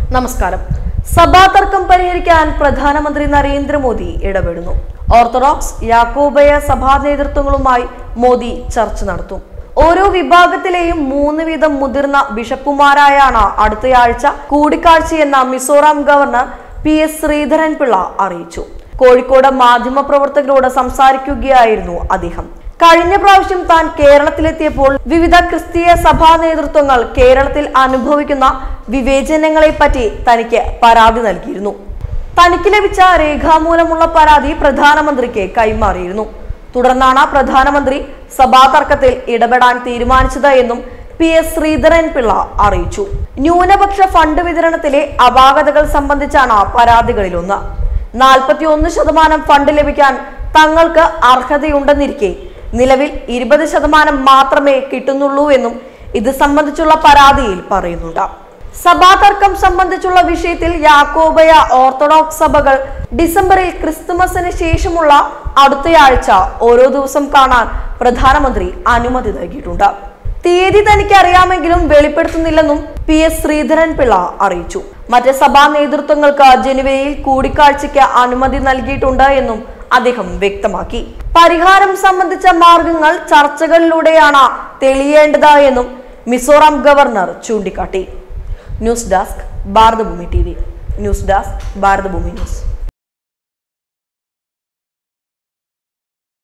നമസ്കാരം സഭാ തർക്കം പരിഹരിക്കാൻ പ്രധാനമന്ത്രി നരേന്ദ്രമോദി ഇടപെടുന്നു ഓർത്തഡോക്സ് യാക്കോബയ സഭാ നേതൃത്വങ്ങളുമായി മോദി ചർച്ച നടത്തും ഓരോ വിഭാഗത്തിലെയും മൂന്ന് വീതം മുതിർന്ന ബിഷപ്പുമാരായാണ് അടുത്തയാഴ്ച കൂടിക്കാഴ്ചയെന്ന Mizoram governor P S Sreedharan Pillai അറിയിച്ചു കോഴിക്കോട് മാധ്യമപ്രവർത്തകരോട് സംസാരിക്കുകയായിരുന്നു അദ്ദേഹം കഴിഞ്ഞ പ്രാവശ്യം താൻ കേരളത്തിലെത്തിയപ്പോൾ വിവിധ ക്രിസ്തീയ സഭാ നേതൃത്വങ്ങൾ കേരളത്തിൽ അനുഭവിക്കുന്ന വിവേചനങ്ങളെ പറ്റി തനിക്ക് പരാതി നൽകിയിരുന്നു തനിക്ക് ലഭിച്ച രേഖാമൂലമുള്ള പരാതി പ്രധാനമന്ത്രിക്ക് കൈമാറിയിരുന്നു തുടർന്നാണ് പ്രധാനമന്ത്രി സഭാ തർക്കത്തിൽ ഇടപെടാൻ തീരുമാനിച്ചത് എന്നും പി എസ് ശ്രീധരൻ പിള്ള അറിയിച്ചു ന്യൂനപക്ഷ ഫണ്ട് വിതരണത്തിലെ അപാകതകൾ സംബന്ധിച്ചാണ് പരാതികളിലൊന്ന് നാൽപ്പത്തി ഒന്ന് ശതമാനം ഫണ്ട് ലഭിക്കാൻ തങ്ങൾക്ക് അർഹതയുണ്ടെന്നിരിക്കെ നിലവിൽ ഇരുപത് ശതമാനം മാത്രമേ കിട്ടുന്നുള്ളൂ എന്നും ഇത് സംബന്ധിച്ചുള്ള പരാതിയിൽ പറയുന്നുണ്ട് സഭാ തർക്കം സംബന്ധിച്ചുള്ള വിഷയത്തിൽ യാക്കോബയ ഓർത്തഡോക്സ് സഭകൾ ഡിസംബറിൽ ക്രിസ്തുമസിന് ശേഷമുള്ള അടുത്തയാഴ്ച ഓരോ ദിവസം കാണാൻ പ്രധാനമന്ത്രി അനുമതി നൽകിയിട്ടുണ്ട് തീയതി തനിക്ക് അറിയാമെങ്കിലും വെളിപ്പെടുത്തുന്നില്ലെന്നും പി എസ് ശ്രീധരൻ പിള്ള അറിയിച്ചു മറ്റ് സഭാ നേതൃത്വങ്ങൾക്ക് ജനുവരിയിൽ കൂടിക്കാഴ്ചയ്ക്ക് അനുമതി നൽകിയിട്ടുണ്ട് എന്നും അദ്ദേഹം വ്യക്തമാക്കി പരിഹാരം സംബന്ധിച്ച മാർഗങ്ങൾ ചർച്ചകളിലൂടെയാണ് തെളിയേണ്ടത് എന്നും മിസോറാം ഗവർണർ ചൂണ്ടിക്കാട്ടി news desk Bharathabhoomi T V news desk Bharathabhoomi news